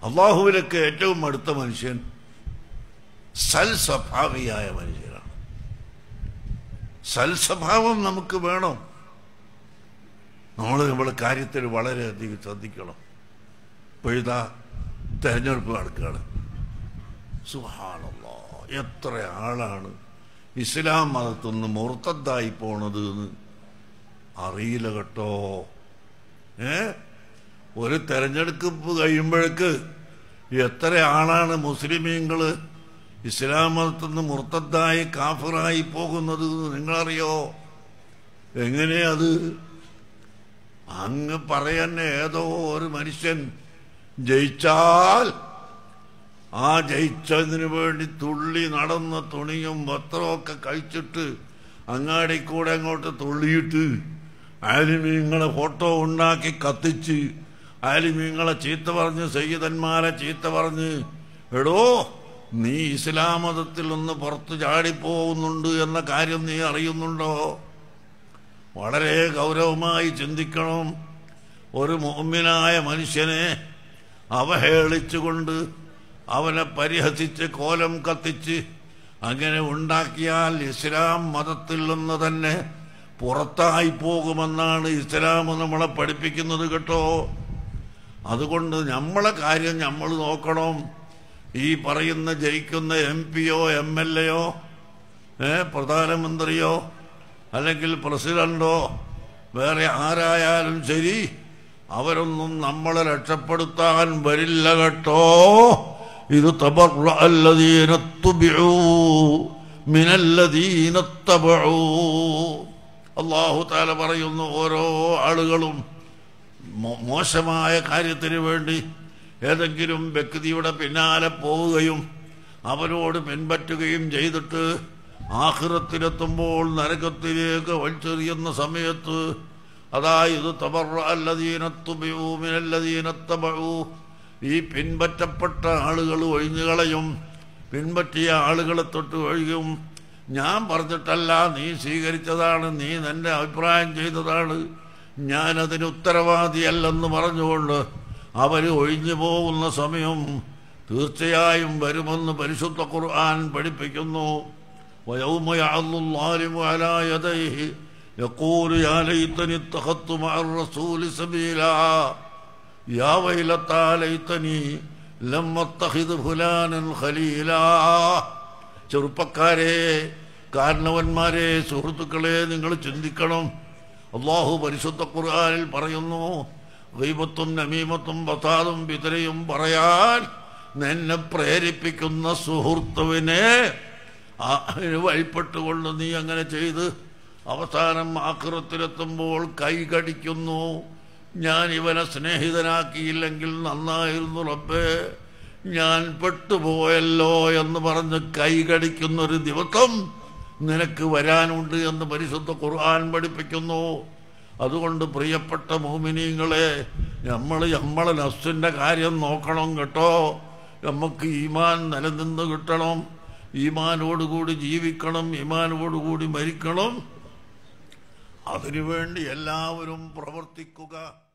അള്ളാഹുവിലൊക്കെ ഏറ്റവും അടുത്ത മനുഷ്യൻ സൽസ്വഭാവിയായ മനുഷ്യനാണ് സൽസ്വഭാവം നമുക്ക് വേണം നമ്മൾ നമ്മുടെ കാര്യത്തിൽ വളരെയധികം ശ്രദ്ധിക്കണം ഇപ്പോഴിതാ തെരഞ്ഞെടുപ്പ് നടക്കുകയാണ് സുഹാണല്ലോ എത്ര ആളാണ് ഇസ്ലാം മതത്തിൽ നിന്ന് മുർത്തദ്ദായി പോണത് എന്ന് അറിയില്ല കേട്ടോ ഏ ഒരു തെരഞ്ഞെടുപ്പ് കഴിയുമ്പോഴേക്ക് എത്ര ആളാണ് മുസ്ലിമീങ്ങള് ഇസ്ലാം മതത്തിൽ നിന്ന് മുർത്തദ്ദായി കാഫിറായി പോകുന്നത് എന്ന് നിങ്ങളറിയോ എങ്ങനെയത് അങ്ങ് പറയുന്ന ഏതോ ഒരു മനുഷ്യൻ ജയിച്ചാൽ ആ ജയിച്ചതിന് വേണ്ടി തുള്ളി നടന്ന തുണിയും വസ്ത്രമൊക്കെ കഴിച്ചിട്ട് അങ്ങാടി കൂടെ അങ്ങോട്ട് തുള്ളിയിട്ട് ആലിമീങ്ങളെ ഫോട്ടോ ഉണ്ടാക്കി കത്തിച്ച് ആലിമീങ്ങളെ ചീത്ത പറഞ്ഞ് സയ്യിദന്മാരെ ചീത്ത പറഞ്ഞ് എടോ നീ ഇസ്ലാം മതത്തിൽ നിന്ന് പുറത്ത് ചാടിപ്പോകുന്നുണ്ട് എന്ന കാര്യം നീ അറിയുന്നുണ്ടോ വളരെ ഗൗരവമായി ചിന്തിക്കണം ഒരു മോമ്യനായ മനുഷ്യനെ അവഹേളിച്ചുകൊണ്ട് അവനെ പരിഹസിച്ച് കോലം കത്തിച്ച് അങ്ങനെ ഉണ്ടാക്കിയാൽ ഇസ്ലാം മതത്തിൽ നിന്ന് തന്നെ പുറത്തായി പോകുമെന്നാണ് ഇസ്ലാം നമ്മളെ പഠിപ്പിക്കുന്നത് കേട്ടോ അതുകൊണ്ട് നമ്മളെ കാര്യം നമ്മൾ നോക്കണം ഈ പറയുന്ന ജയിക്കുന്ന എം പിയോ എം എൽ എയോ ഏ പ്രധാനമന്ത്രിയോ അല്ലെങ്കിൽ പ്രസിഡന്റോ വേറെ ആരായാലും ശരി അവരൊന്നും നമ്മളെ രക്ഷപ്പെടുത്താൻ വരില്ല കേട്ടോ ഇത് അള്ളാഹു താല പറയുന്നു ഓരോ ആളുകളും മോ- മോശമായ കാര്യത്തിന് വേണ്ടി ഏതെങ്കിലും വ്യക്തിയുടെ പിന്നാലെ പോവുകയും അവരോട് പിൻപറ്റുകയും ചെയ്തിട്ട് ആഹൃത്തിലെത്തുമ്പോൾ നരകത്തിലേക്ക് വലിച്ചെറിയുന്ന സമയത്ത് അതായത് തബറ അല്ലദീനത്തുബിഊ മിനല്ലദീനത്തബഊ ഈ പിൻപറ്റപ്പെട്ട ആളുകൾ ഒഴിഞ്ഞുകളയും പിൻപറ്റിയ ആളുകളെ തൊട്ട് ഒഴിയും ഞാൻ പറഞ്ഞിട്ടല്ല നീ സ്വീകരിച്ചതാണ് നീ നിന്റെ അഭിപ്രായം ചെയ്തതാണ് ഞാനതിന് ഉത്തരവാദിയല്ലെന്ന് പറഞ്ഞുകൊണ്ട് അവർ ഒഴിഞ്ഞു പോകുന്ന സമയം തീർച്ചയായും വരുമെന്ന് പരിശുദ്ധ ഖുർആൻ പഠിപ്പിക്കുന്നു ويوم يعض الظالم على يديه يقول يا ليتني اتخذت مع الرسول سبيلا يا ويلتى ليتني لم اتخذ فلانا خليلا ചെറുപ്പക്കാരെ കാരണവന്മാരെ സുഹൃത്തുക്കളെ നിങ്ങൾ ചിന്തിക്കണം അള്ളാഹു പരിശുദ്ധ ഖുർആനിൽ പറയുന്നു ഗൈബത്തും നമീമത്തും ബസാദും പിതരയും പറയാൻ നിന്നെ പ്രേരിപ്പിക്കുന്ന സുഹൃത്തുവിനെ അതിന് വഴിപ്പെട്ടുകൊണ്ട് നീ അങ്ങനെ ചെയ്ത് അവസാനം ആക്രത്തിലെത്തുമ്പോൾ കൈ കടിക്കുന്നു ഞാൻ ഇവനെ സ്നേഹിതനാക്കിയില്ലെങ്കിൽ നന്നായിരുന്നു റബ്ബേ ഞാൻ പെട്ടുപോയല്ലോ എന്ന് പറഞ്ഞ് കൈ കടിക്കുന്നൊരു ദിവസം നിനക്ക് വരാനുണ്ട് എന്ന് പരിശുദ്ധ ഖുർആൻ പഠിപ്പിക്കുന്നു അതുകൊണ്ട് പ്രിയപ്പെട്ട മോമിനീങ്ങളെ നമ്മൾ നമ്മളെ നഫ്സിന്റെ കാര്യം നോക്കണം കേട്ടോ നമുക്ക് ഈമാൻ നിലനിന്ന് കിട്ടണം ഈമാനോടുകൂടി ജീവിക്കണം ഈമാനോടുകൂടി മരിക്കണം അതിനുവേണ്ടി എല്ലാവരും പ്രവർത്തിക്കുക